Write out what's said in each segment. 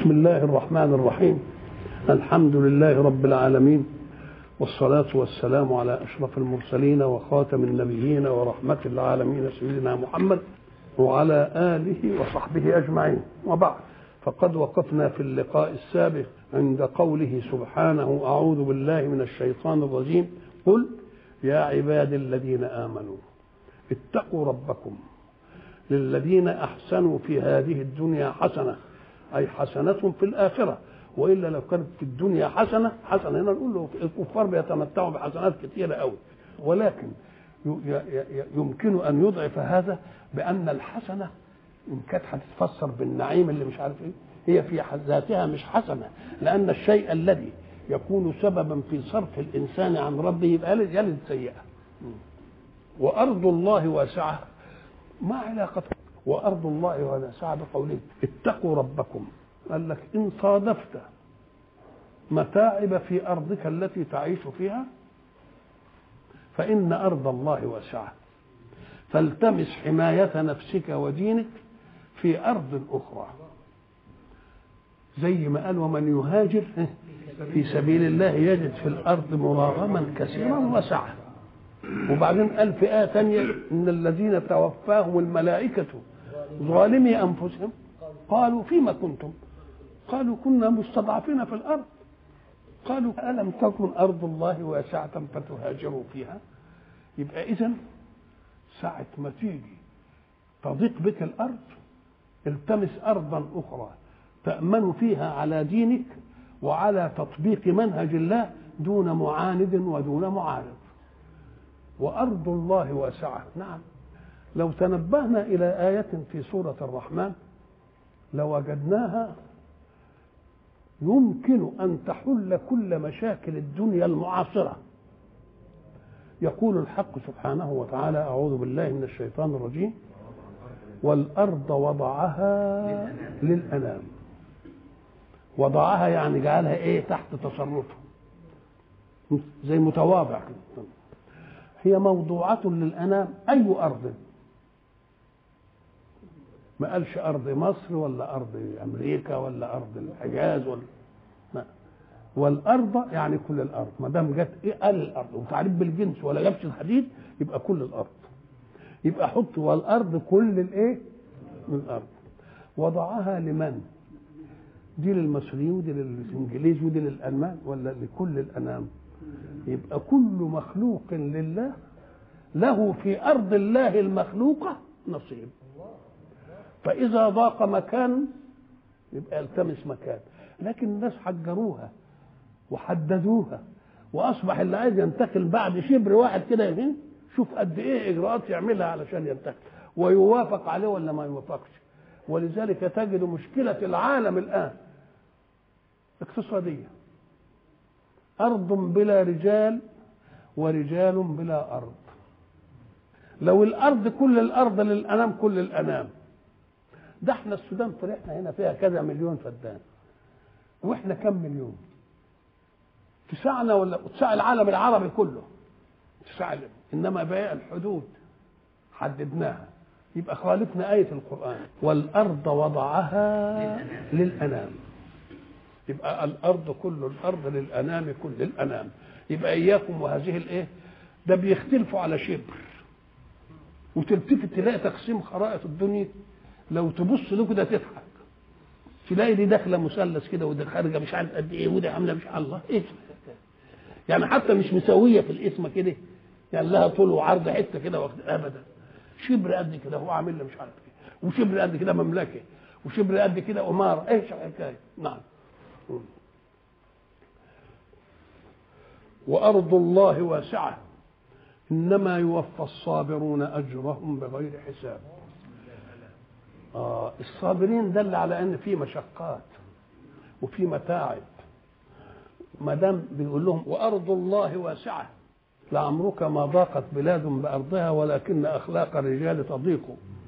بسم الله الرحمن الرحيم الحمد لله رب العالمين والصلاة والسلام على أشرف المرسلين وخاتم النبيين ورحمة العالمين سيدنا محمد وعلى آله وصحبه أجمعين وبعد فقد وقفنا في اللقاء السابق عند قوله سبحانه أعوذ بالله من الشيطان الرجيم قل يا عباد الذين آمنوا اتقوا ربكم للذين أحسنوا في هذه الدنيا حسنة أي حسنة في الآخرة وإلا لو كانت في الدنيا حسنة حسنة هنا نقول له الكفار بيتمتعوا بحسنات كثيرة قوي ولكن يمكن أن يضعف هذا بأن الحسنة إن كانت هتتفسر بالنعيم اللي مش عارف إيه هي في ذاتها مش حسنة لأن الشيء الذي يكون سببا في صرف الإنسان عن ربه يبقى يلد سيئة وأرض الله واسعة ما علاقة وأرض الله واسعة بقوله اتقوا ربكم قال لك إن صادفت متاعب في أرضك التي تعيش فيها فإن أرض الله واسعة فالتمس حماية نفسك ودينك في أرض أخرى زي ما قال ومن يهاجر في سبيل الله يجد في الأرض مراغما كثيرا وسعة وبعدين قال في آية ثانية إن الذين توفاهم الملائكة ظالمي أنفسهم قالوا فيما كنتم قالوا كنا مستضعفين في الأرض قالوا ألم تكن أرض الله واسعة فتهاجروا فيها يبقى إذا ساعة ما تيجي تضيق بك الأرض التمس أرضا أخرى تأمن فيها على دينك وعلى تطبيق منهج الله دون معاند ودون معارض وأرض الله واسعة نعم لو تنبهنا إلى آية في سورة الرحمن لوجدناها يمكن أن تحل كل مشاكل الدنيا المعاصرة يقول الحق سبحانه وتعالى أعوذ بالله من الشيطان الرجيم والأرض وضعها للأنام وضعها يعني جعلها إيه تحت تصرفه زي متواضع هي موضوعة للأنام أي أرض ما قالش أرض مصر ولا أرض أمريكا ولا أرض الحجاز ولا ما. والأرض يعني كل الأرض ما دام جت إيه قال الأرض وتعريف بالجنس ولا جابش الحديد يبقى كل الأرض يبقى حط والأرض كل الإيه؟ من الأرض وضعها لمن؟ دي للمصريين ودي للإنجليز ودي للألمان ولا لكل الأنام؟ يبقى كل مخلوق لله له في أرض الله المخلوقة نصيب فإذا ضاق مكان يبقى يلتمس مكان لكن الناس حجروها وحددوها وأصبح اللي عايز ينتقل بعد شبر واحد كده يمين شوف قد إيه إجراءات يعملها علشان ينتقل ويوافق عليه ولا ما يوافقش ولذلك تجد مشكلة العالم الآن اقتصادية أرض بلا رجال ورجال بلا أرض لو الأرض كل الأرض للأنام كل الأنام ده احنا السودان فرحنا هنا فيها كذا مليون فدان واحنا كم مليون تسعنا ولا تسع العالم العربي كله تسع انما باقي الحدود حددناها يبقى خالفنا آية القرآن والأرض وضعها للأنام يبقى الأرض كل الأرض للأنام كل الأنام يبقى إياكم وهذه الإيه ده بيختلفوا على شبر وتلتفت تلاقي تقسيم خرائط الدنيا لو تبص له كده تضحك تلاقي دي داخله مثلث كده ودي خارجه مش عارف قد ايه ودي عامله مش الله ايه يعني حتى مش مساويه في الاسم كده يعني لها طول وعرض حته كده واخد ابدا شبر قد كده هو عامل له مش عارف ايه وشبر قد كده مملكه وشبر قد كده اماره ايش الحكايه نعم وارض الله واسعه انما يوفى الصابرون اجرهم بغير حساب آه الصابرين دل على ان في مشقات وفي متاعب ما دام بيقول لهم وارض الله واسعه لعمرك ما ضاقت بلاد بارضها ولكن اخلاق الرجال تضيق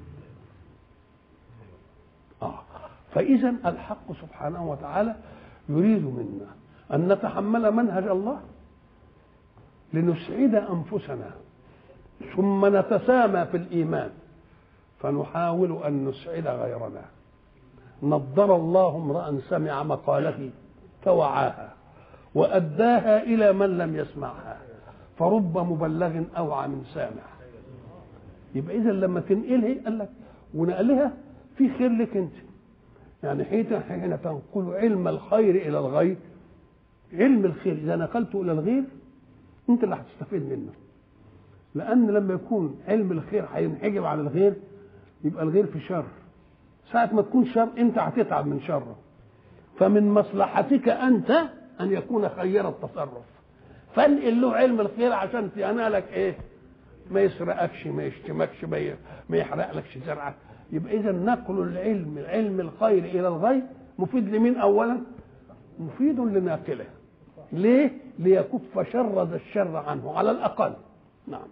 آه فاذا الحق سبحانه وتعالى يريد منا ان نتحمل منهج الله لنسعد انفسنا ثم نتسامى في الايمان فنحاول ان نسعد غيرنا نضر الله امرأ سمع مقالتي فوعاها وأداها إلى من لم يسمعها فرب مبلغ أوعى من سامع يبقى إذا لما تنقلها قال لك ونقلها في خير لك أنت يعني حين حين تنقل علم الخير إلى الغير علم الخير إذا نقلته إلى الغير أنت اللي هتستفيد منه لأن لما يكون علم الخير هينحجب عن الغير يبقى الغير في شر ساعة ما تكون شر أنت هتتعب من شره فمن مصلحتك أنت أن يكون خير التصرف فانقل له علم الخير عشان ينالك إيه ما يسرقكش ما يشتمكش ما ما يحرقلكش زرعك يبقى إذا نقل العلم علم الخير إلى الغير مفيد لمين أولا مفيد لناقله ليه ليكف شر ذا الشر عنه على الأقل نعم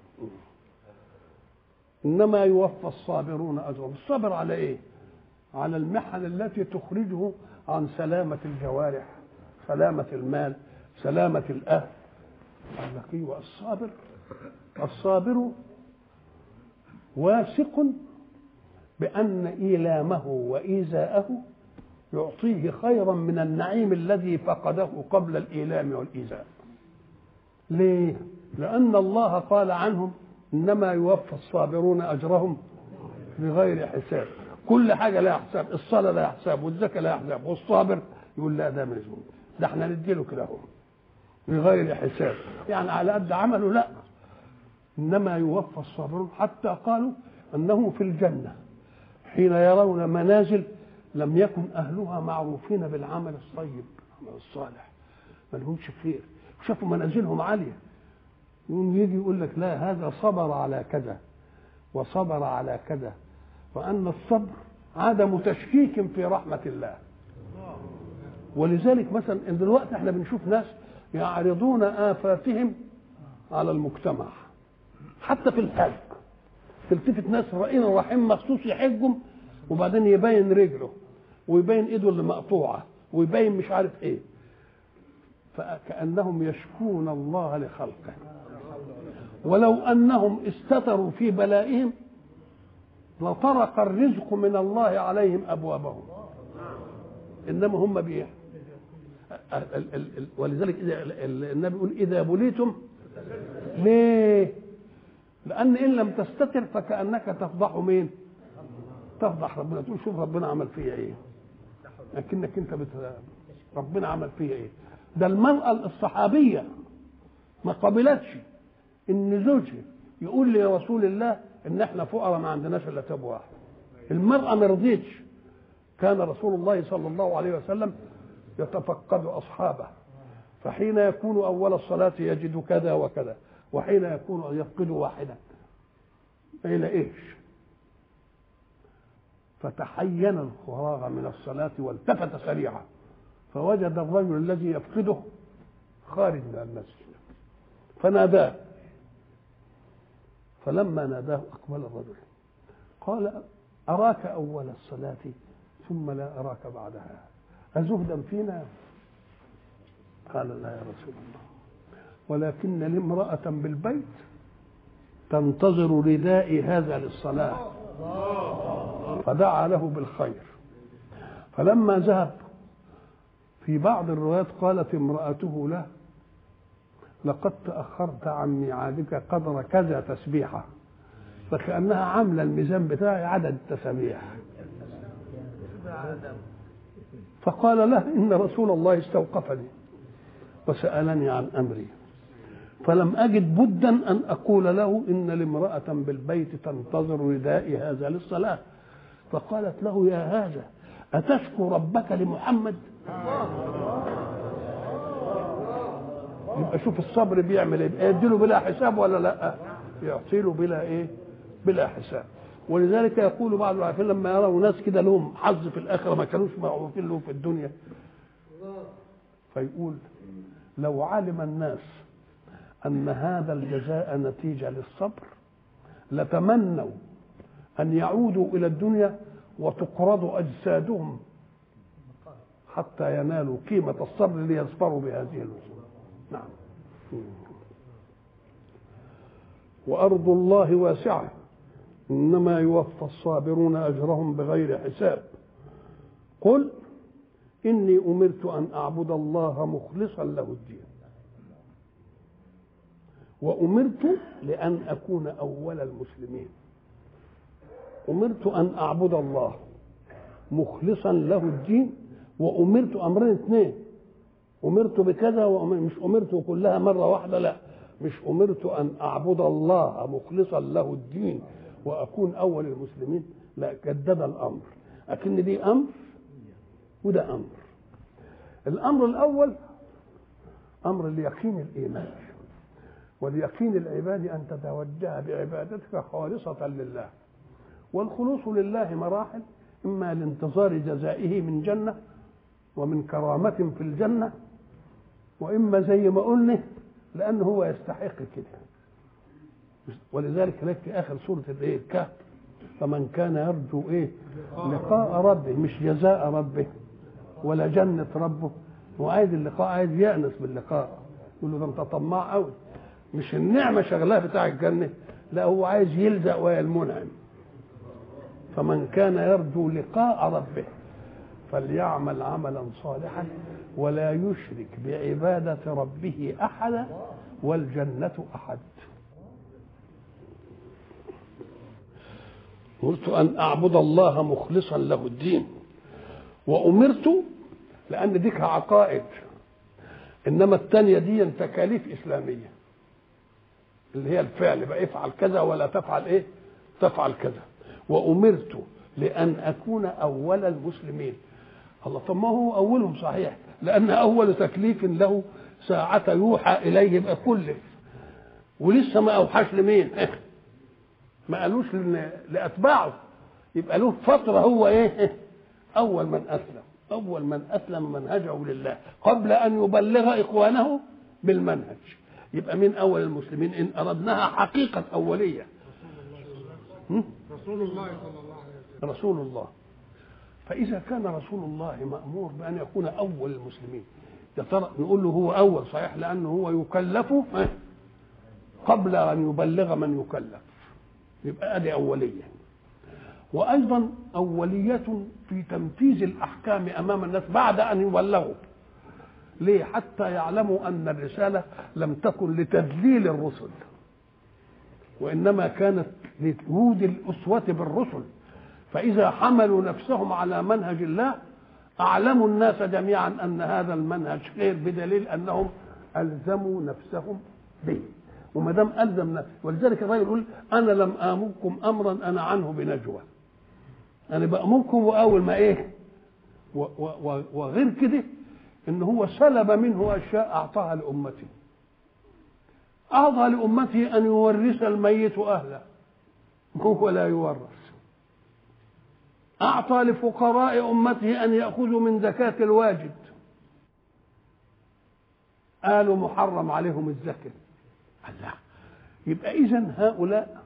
إنما يوفى الصابرون أجرهم الصبر على إيه على المحن التي تخرجه عن سلامة الجوارح سلامة المال سلامة الأهل قال لك ايوه الصابر الصابر واثق بأن إيلامه وإيذاءه يعطيه خيرا من النعيم الذي فقده قبل الإيلام والإيذاء ليه؟ لأن الله قال عنهم إنما يوفى الصابرون أجرهم بغير حساب كل حاجة لها حساب الصلاة لها حساب والزكاة لها حساب والصابر يقول لا ده مجنون ده احنا نديله كده اهو بغير حساب يعني على قد عمله لا انما يوفى الصابرون حتى قالوا انه في الجنه حين يرون منازل لم يكن اهلها معروفين بالعمل الطيب العمل الصالح ما لهمش خير شافوا منازلهم عاليه يقوم يجي يقول لك لا هذا صبر على كذا وصبر على كذا وان الصبر عدم تشكيك في رحمه الله ولذلك مثلا دلوقتي احنا بنشوف ناس يعرضون آفاتهم على المجتمع حتى في الحج تلتفت ناس رأينا رايحين مخصوص يحجهم وبعدين يبين رجله ويبين ايده اللي مقطوعه ويبين مش عارف ايه فكأنهم يشكون الله لخلقه ولو انهم استتروا في بلائهم لطرق الرزق من الله عليهم ابوابهم انما هم بيه ولذلك النبي يقول اذا بليتم ليه لان ان لم تستتر فكانك تفضح مين تفضح ربنا تقول شوف ربنا عمل فيا ايه لكنك انت بت... ربنا عمل فيا ايه ده المرأة الصحابية ما قبلتش ان زوجها يقول لرسول الله ان احنا فقراء ما عندناش الا تاب واحد المرأة ما رضيتش كان رسول الله صلى الله عليه وسلم يتفقد أصحابه فحين يكون أول الصلاة يجد كذا وكذا وحين يكون يفقد واحدا إلى إيش فتحين الفراغ من الصلاة والتفت سريعا فوجد الرجل الذي يفقده خارج من المسجد فناداه فلما ناداه أقبل الرجل قال أراك أول الصلاة ثم لا أراك بعدها أزهدا فينا قال لا يا رسول الله ولكن لي امرأة بالبيت تنتظر ردائي هذا للصلاة فدعا له بالخير فلما ذهب في بعض الروايات قالت امرأته له لقد تأخرت عن ميعادك قدر كذا تسبيحة فكأنها عاملة الميزان بتاعي عدد التسابيح فقال له إن رسول الله استوقفني وسألني عن أمري فلم أجد بدا أن أقول له إن لامرأة بالبيت تنتظر ردائي هذا للصلاة فقالت له يا هذا أتشكو ربك لمحمد يبقى شوف الصبر بيعمل ايه يديله بلا حساب ولا لا يعطي له بلا ايه بلا حساب ولذلك يقول بعض العارفين لما يروا ناس كده لهم حظ في الاخره ما كانوش معروفين له في الدنيا فيقول لو علم الناس ان هذا الجزاء نتيجه للصبر لتمنوا ان يعودوا الى الدنيا وتقرض اجسادهم حتى ينالوا قيمه الصبر ليصبروا بهذه الوصول نعم وارض الله واسعه انما يوفى الصابرون اجرهم بغير حساب قل إني أمرت أن أعبد الله مخلصا له الدين وأمرت لأن أكون أول المسلمين أمرت أن أعبد الله مخلصا له الدين وأمرت أمرين اثنين أمرت بكذا ومش أمرت كلها مرة واحدة لا مش أمرت أن أعبد الله مخلصا له الدين وأكون أول المسلمين لا جدد الأمر لكن دي أمر وده أمر الأمر الأول أمر اليقين الإيمان واليقين العباد أن تتوجه بعبادتك خالصة لله والخلوص لله مراحل إما لانتظار جزائه من جنة ومن كرامة في الجنة وإما زي ما قلنا لأنه هو يستحق كده ولذلك لك في آخر سورة الإيه الكهف فمن كان يرجو إيه لقاء ربه مش جزاء ربه ولا جنة ربه هو عايز اللقاء عايز يأنس باللقاء يقول له ده أنت طماع قوي مش النعمة شغلها بتاع الجنة لا هو عايز يلزق ويا المنعم فمن كان يرجو لقاء ربه فليعمل عملا صالحا ولا يشرك بعبادة ربه أحدا والجنة أحد قلت أن أعبد الله مخلصا له الدين وأمرت لأن ديك عقائد إنما الثانية دي تكاليف إسلامية اللي هي الفعل بقى افعل كذا ولا تفعل إيه تفعل كذا وأمرت لأن أكون أول المسلمين الله طب ما هو أولهم صحيح لأن أول تكليف له ساعة يوحى إليه يبقى كلف ولسه ما أوحاش لمين ما قالوش لأتباعه يبقى له فترة هو إيه أول من أسلم أول من أسلم منهجه لله قبل أن يبلغ إخوانه بالمنهج يبقى من أول المسلمين إن أردناها حقيقة أولية رسول الله صلى الله عليه وسلم رسول الله فإذا كان رسول الله مأمور بأن يكون أول المسلمين يا ترى نقول له هو أول صحيح لأنه هو يكلف قبل أن يبلغ من يكلف يبقى أدي أولية وأيضا أولية في تنفيذ الأحكام أمام الناس بعد أن يبلغوا ليه حتى يعلموا أن الرسالة لم تكن لتذليل الرسل وإنما كانت لوجود الأسوة بالرسل فإذا حملوا نفسهم على منهج الله أعلموا الناس جميعا أن هذا المنهج خير بدليل أنهم ألزموا نفسهم به وما دام ألزم نفسه ولذلك الراجل يقول أنا لم آمركم أمرا أنا عنه بنجوى أنا بأمركم وأول ما إيه و و وغير كده إن هو سلب منه أشياء أعطاها لأمته أعطى لأمته أن يورث الميت أهله هو لا يورث أعطى لفقراء أمته أن يأخذوا من زكاة الواجد قالوا محرم عليهم الزكاة الله يبقى إذا هؤلاء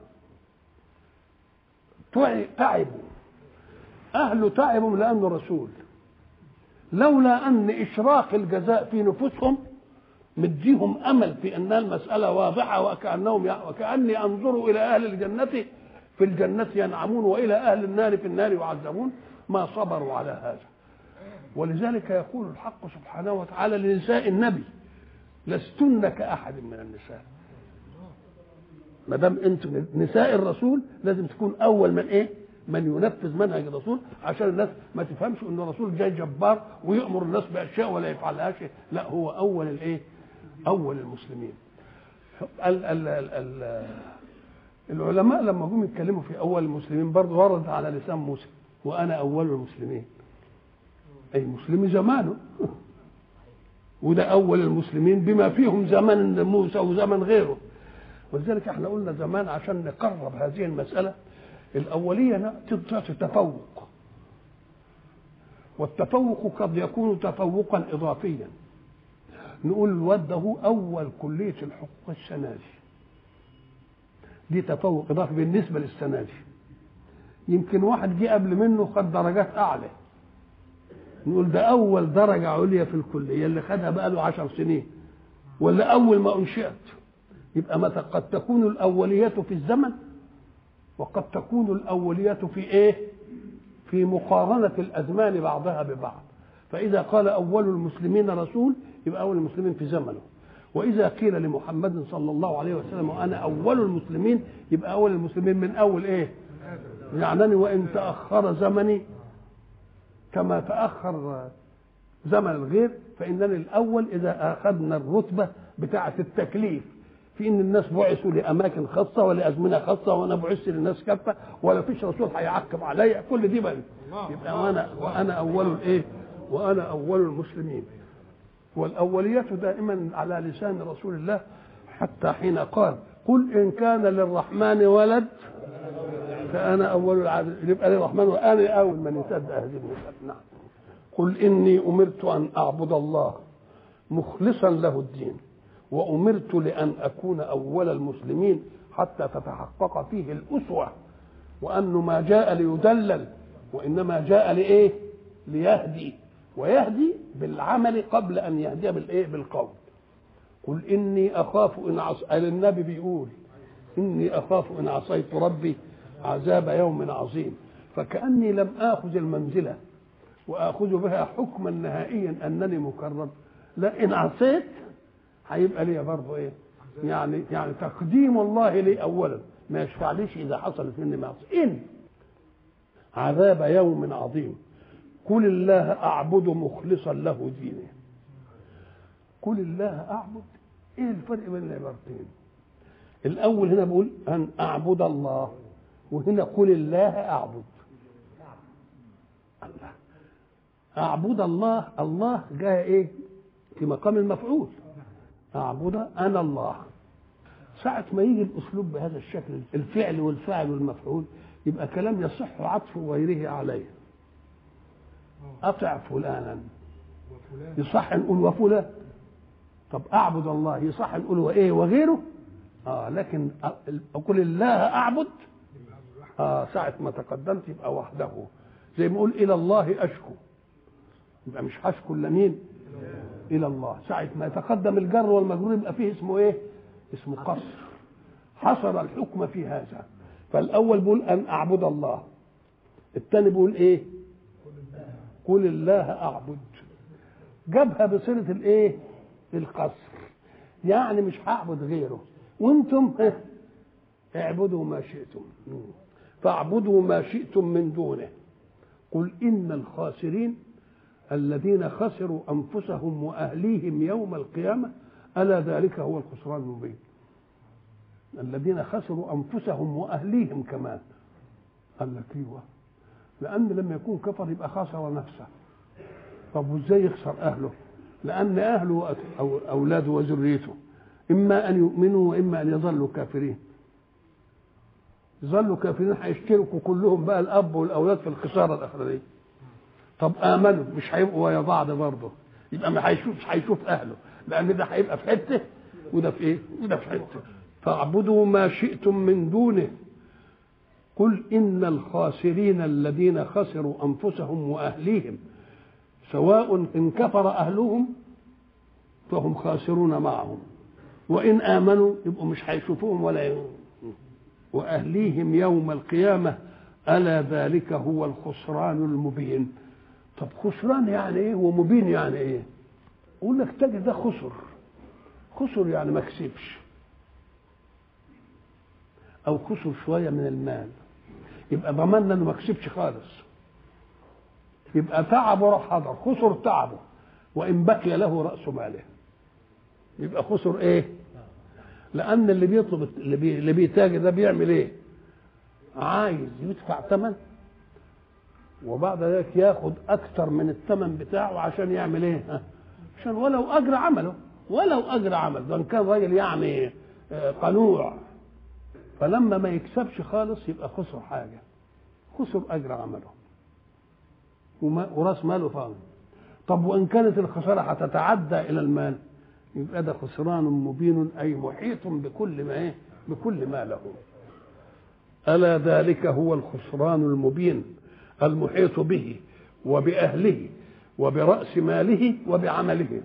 تعبوا أهل تعبوا لأنه رسول لولا أن إشراق الجزاء في نفوسهم مديهم أمل في أن المسألة واضحة وكأنهم وكأني أنظر إلى أهل الجنة في الجنة ينعمون وإلى أهل النار في النار يعذبون ما صبروا على هذا ولذلك يقول الحق سبحانه وتعالى لنساء النبي لستن كأحد من النساء ما دام انتم نساء الرسول لازم تكون اول من ايه؟ من ينفذ منهج الرسول عشان الناس ما تفهمش ان الرسول جاي جبار ويامر الناس باشياء ولا يفعلهاش لا هو اول الايه؟ اول المسلمين. ال ال ال ال العلماء لما جم يتكلموا في اول المسلمين برضه ورد على لسان موسى وانا اول المسلمين. اي مسلمي زمانه وده اول المسلمين بما فيهم زمن موسى وزمن غيره. ولذلك احنا قلنا زمان عشان نقرب هذه المسألة الأولية تعطي تفوق والتفوق قد يكون تفوقا إضافيا نقول الواد ده هو أول كلية الحقوق السنة دي دي تفوق إضافي بالنسبة للسنة دي يمكن واحد جه قبل منه خد درجات أعلى نقول ده أول درجة عليا في الكلية اللي خدها بقى له عشر سنين ولا أول ما أنشئت يبقى متى قد تكون الأولية في الزمن وقد تكون الأولية في إيه؟ في مقارنة الأزمان بعضها ببعض فإذا قال أول المسلمين رسول يبقى أول المسلمين في زمنه وإذا قيل لمحمد صلى الله عليه وسلم وأنا أول المسلمين يبقى أول المسلمين من أول إيه يعنني وإن تأخر زمني كما تأخر زمن الغير فإنني الأول إذا أخذنا الرتبة بتاعة التكليف في ان الناس بعثوا لاماكن خاصه ولازمنه خاصه وانا بعثت للناس كافه ولا فيش رسول هيعقب عليا كل دي بقى يبقى وانا وانا اول الايه؟ وانا اول المسلمين والاوليه دائما على لسان رسول الله حتى حين قال قل ان كان للرحمن ولد فانا اول العابد يبقى للرحمن وانا اول من يصدق هذه المساله نعم قل اني امرت ان اعبد الله مخلصا له الدين وأمرت لأن أكون أول المسلمين حتى تتحقق فيه الأسوة وأنه ما جاء ليدلل وإنما جاء لإيه؟ ليهدي ويهدي بالعمل قبل أن يهدي بالإيه؟ بالقول قل إني أخاف إن عص... النبي بيقول إني أخاف إن عصيت ربي عذاب يوم عظيم فكأني لم آخذ المنزلة وآخذ بها حكما نهائيا أنني مكرم لا إن عصيت هيبقى ليا برضه ايه؟ يعني يعني تقديم الله لي اولا ما يشفعليش اذا حصلت مني معصيه ان عذاب يوم عظيم قل الله اعبد مخلصا له ديني قل الله اعبد ايه الفرق بين العبارتين الاول هنا بقول ان اعبد الله وهنا قل الله اعبد الله اعبد الله الله جاء ايه في مقام المفعول أعبد أنا الله ساعة ما يجي الأسلوب بهذا الشكل الفعل والفاعل والمفعول يبقى كلام يصح عطف غيره عليه أطع فلانا يصح نقول وفلان طب أعبد الله يصح نقول وإيه وغيره آه لكن أقول الله أعبد آه ساعة ما تقدمت يبقى وحده زي ما يقول إلى الله أشكو يبقى مش هشكو إلا مين؟ الى الله ساعه ما يتقدم الجر والمجرور يبقى فيه اسمه ايه اسمه قصر حصر الحكم في هذا فالاول بيقول ان اعبد الله الثاني بيقول ايه قل الله اعبد جابها بصيغه الايه القصر يعني مش هعبد غيره وانتم اعبدوا ما شئتم فاعبدوا ما شئتم من دونه قل ان الخاسرين الذين خسروا انفسهم واهليهم يوم القيامه الا ذلك هو الخسران المبين الذين خسروا انفسهم واهليهم كمان قال لك ايوه لان لما يكون كفر يبقى خسر نفسه طب وازاي يخسر اهله لان اهله او اولاده وذريته اما ان يؤمنوا واما ان يظلوا كافرين يظلوا كافرين هيشتركوا كلهم بقى الاب والاولاد في الخساره الاخرانيه طب امنوا مش هيبقوا ويا بعض برضه يبقى ما هيشوف مش هيشوف اهله لان ده هيبقى في حته وده في ايه وده في حته فاعبدوا ما شئتم من دونه قل ان الخاسرين الذين خسروا انفسهم واهليهم سواء ان كفر اهلهم فهم خاسرون معهم وان امنوا يبقوا مش هيشوفوهم ولا يوم. واهليهم يوم القيامه الا ذلك هو الخسران المبين طب خسران يعني ايه ومبين يعني ايه اقول لك تجد ده خسر خسر يعني ما كسبش او خسر شويه من المال يبقى ضمننا انه ما كسبش خالص يبقى تعبه راح حضر خسر تعبه وان بقي له راس ماله يبقى خسر ايه لان اللي بيطلب اللي, بي... اللي بيتاجر ده بيعمل ايه عايز يدفع ثمن وبعد ذلك ياخد اكثر من الثمن بتاعه عشان يعمل ايه عشان ولو اجر عمله ولو اجر عمل ده كان راجل يعني قنوع فلما ما يكسبش خالص يبقى خسر حاجه خسر اجر عمله وراس ماله فاضي طب وان كانت الخساره هتتعدى الى المال يبقى ده خسران مبين اي محيط بكل ما ايه بكل ما له الا ذلك هو الخسران المبين المحيط به وبأهله وبرأس ماله وبعمله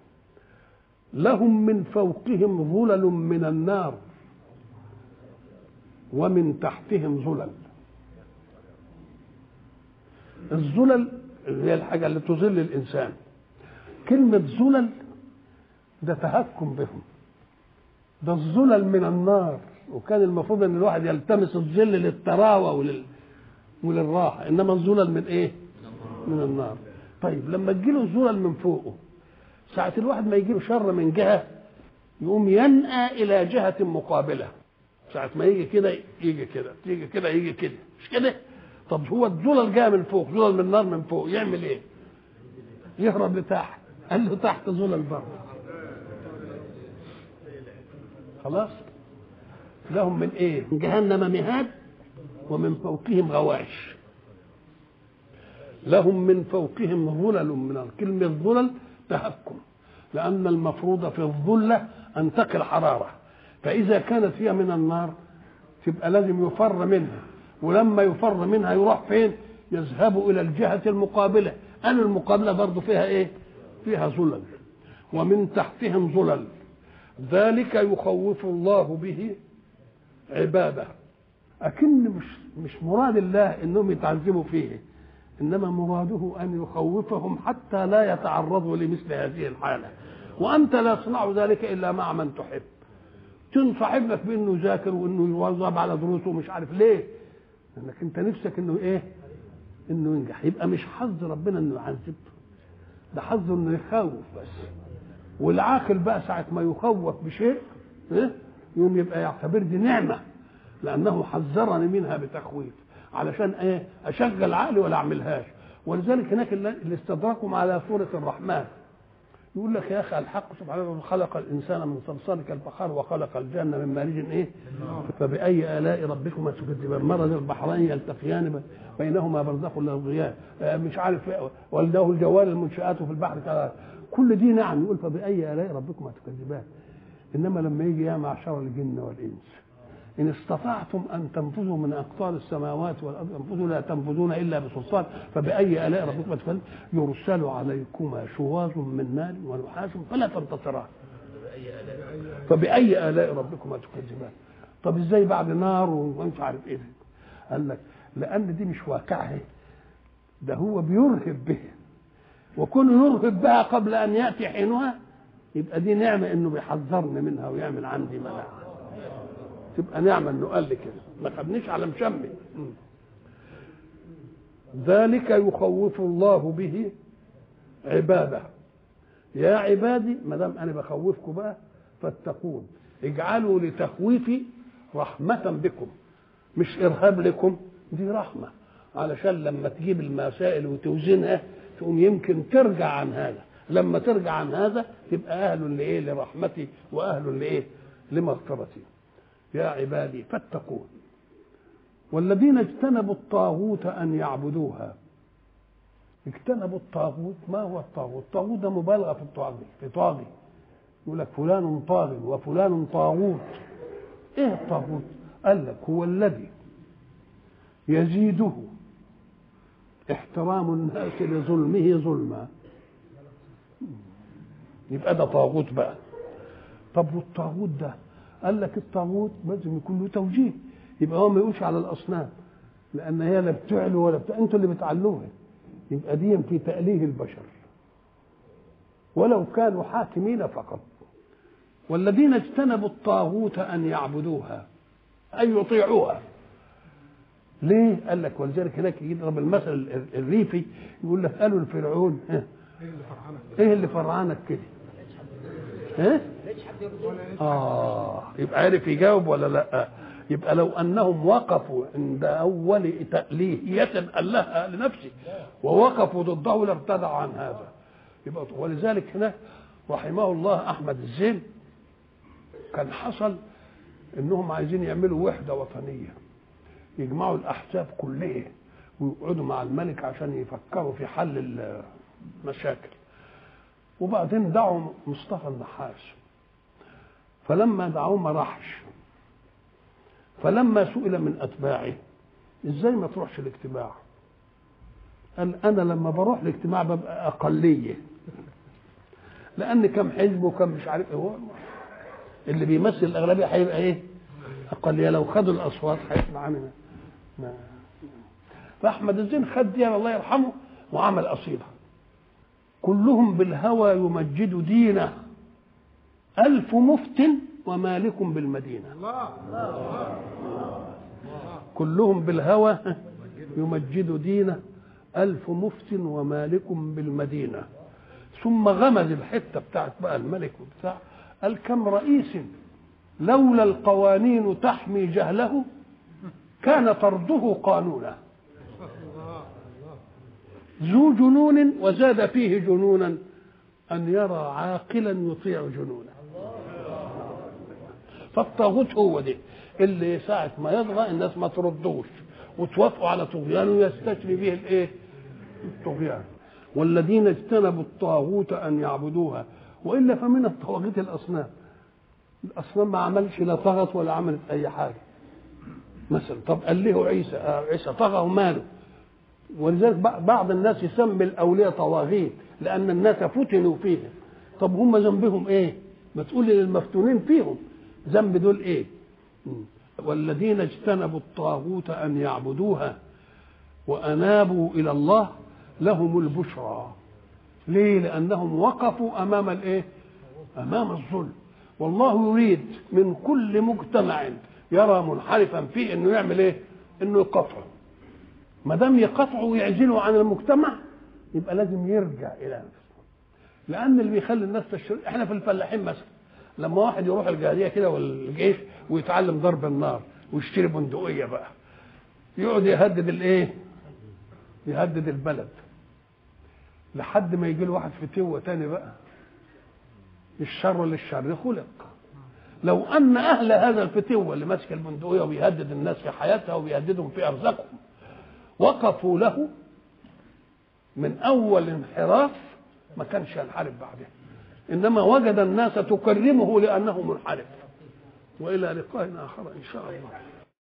لهم من فوقهم ظلل من النار ومن تحتهم ظلل الزلل اللي هي الحاجه اللي تظل الانسان كلمه زلل ده تهكم بهم ده الزلل من النار وكان المفروض ان الواحد يلتمس الظل للتراوى ولل وللراحه انما الزلل من ايه من النار طيب لما تجيله الزلل من فوقه ساعة الواحد ما يجيله شر من جهة يقوم ينأى إلى جهة مقابلة ساعة ما يجي كده يجي كده يجي كده يجي كده مش كده طب هو الزلل جاي من فوق زلل من النار من فوق يعمل ايه يهرب لتحت قال له تحت زلل برضه خلاص لهم من ايه من جهنم مهاد ومن فوقهم غواش لهم من فوقهم ظلل من كلمة ظلل تهكم لأن المفروض في الظلة أن تقي الحرارة فإذا كانت هي من النار تبقى لازم يفر منها ولما يفر منها يروح فين يذهب إلى الجهة المقابلة أن المقابلة برضو فيها إيه فيها ظلل ومن تحتهم ظلل ذلك يخوف الله به عباده أكن مش مش مراد الله انهم يتعذبوا فيه انما مراده ان يخوفهم حتى لا يتعرضوا لمثل هذه الحاله وانت لا تصنع ذلك الا مع من تحب تنصح ابنك بانه يذاكر وانه يواظب على دروسه ومش عارف ليه لانك انت نفسك انه ايه انه ينجح يبقى مش حظ ربنا انه يعذب ده حظه انه يخوف بس والعاقل بقى ساعه ما يخوف بشيء إيه؟ يوم يبقى يعتبر دي نعمه لانه حذرني منها بتخويف علشان ايه اشغل عقلي ولا اعملهاش ولذلك هناك اللي استدركهم على سوره الرحمن يقول لك يا اخي الحق سبحانه وتعالى خلق الانسان من صلصال كالفخار وخلق الجنه من مارج ايه فباي الاء ربكما تكذبان مرج البحرين يلتقيان بينهما برزخ لا يبغيان مش عارف ولده الجوال المنشآت في البحر كذا كل دي نعم يقول فباي الاء ربكما تكذبان انما لما يجي يا معشر الجن والانس إن استطعتم أن تنفذوا من أقطار السماوات والأرض انفذوا لا تنفذون إلا بسلطان فبأي آلاء ربكما تكذبان يرسل عليكما شواظ من نار ونحاس فلا تنتصران فبأي آلاء ربكما تكذبان طب ازاي بعد نار ومش عارف ايه قال لك لأن دي مش واقعه ده هو بيرهب به وكون يرهب بها قبل أن يأتي حينها يبقى دي نعمة إنه بيحذرني منها ويعمل عندي مناعة تبقى نعمة انه قال لي كده ما خدنيش على مشمي ذلك يخوف الله به عباده يا عبادي ما دام انا بخوفكم بقى فاتقون اجعلوا لتخويفي رحمة بكم مش ارهاب لكم دي رحمة علشان لما تجيب المسائل وتوزنها تقوم يمكن ترجع عن هذا لما ترجع عن هذا تبقى اهل لايه لرحمتي واهل لايه لمغفرتي يا عبادي فاتقون والذين اجتنبوا الطاغوت ان يعبدوها اجتنبوا الطاغوت ما هو الطاغوت الطاغوت ده مبالغه في الطاغي في طاغي يقول لك فلان طاغ وفلان طاغوت ايه الطاغوت قال لك هو الذي يزيده احترام الناس لظلمه ظلما يبقى ده طاغوت بقى طب والطاغوت ده قال لك الطاغوت لازم يكون له توجيه يبقى هو ما يقولش على الاصنام لان هي لا بتعلو ولا بتاع انتوا اللي بتعلوها يبقى دي في تأليه البشر ولو كانوا حاكمين فقط والذين اجتنبوا الطاغوت ان يعبدوها ان يطيعوها ليه؟ قال لك ولذلك هناك يضرب المثل الريفي يقول لك قالوا لفرعون ايه اللي فرعانك كده؟ ايه؟ اه يبقى عرف يجاوب ولا لا؟ يبقى لو انهم وقفوا عند اول تأليهية ألها لنفسه ووقفوا ضده لارتدعوا عن هذا يبقى ولذلك هنا رحمه الله احمد الزين كان حصل انهم عايزين يعملوا وحده وطنيه يجمعوا الاحزاب كلها ويقعدوا مع الملك عشان يفكروا في حل المشاكل وبعدين دعوا مصطفى النحاس فلما دعوه ما راحش فلما سئل من اتباعه ازاي ما تروحش الاجتماع قال انا لما بروح الاجتماع ببقى اقليه لان كم حزب وكم مش عارف ايه هو اللي بيمثل الاغلبيه هيبقى ايه اقليه لو خدوا الاصوات هيطلع عننا ما فاحمد الزين خد دي الله يرحمه وعمل قصيده كلهم بالهوى يمجد دينه ألف مفت ومالك بالمدينة كلهم بالهوى يمجد دينه ألف مفت ومالك بالمدينة ثم غمز الحتة بتاعت بقى الملك وبتاع قال كم رئيس لولا القوانين تحمي جهله كان طرده قانونا ذو جنون وزاد فيه جنونا أن يرى عاقلا يطيع جنونه فالطاغوت هو ده اللي ساعة ما يطغى الناس ما تردوش وتوافقوا على طغيانه يستشري به الايه؟ الطغيان والذين اجتنبوا الطاغوت ان يعبدوها والا فمن الطواغيت الاصنام الاصنام ما عملش لا طغت ولا عملت اي حاجه مثلا طب قال له عيسى آه عيسى طغى وماله ولذلك بعض الناس يسمي الاولياء طواغيت لان الناس فتنوا فيهم طب هم ذنبهم ايه ما تقول للمفتونين فيهم ذنب دول ايه والذين اجتنبوا الطاغوت ان يعبدوها وانابوا الى الله لهم البشرى ليه لانهم وقفوا امام الايه امام الظلم والله يريد من كل مجتمع يرى منحرفا فيه انه يعمل ايه انه يقطعه ما دام يقطعه ويعزله عن المجتمع يبقى لازم يرجع الى نفسه لان اللي بيخلي الناس تشتري احنا في الفلاحين مثلا لما واحد يروح الجاريه كده والجيش ويتعلم ضرب النار ويشتري بندقيه بقى يقعد يهدد الايه يهدد البلد لحد ما يجي له واحد فتوه تاني بقى الشر للشر خلق لو ان اهل هذا الفتوه اللي ماسك البندقيه وبيهدد الناس في حياتها وبيهددهم في ارزاقهم وقفوا له من اول انحراف ما كانش ينحرف بعدها انما وجد الناس تكرمه لانه منحرف والى لقاء اخر ان شاء الله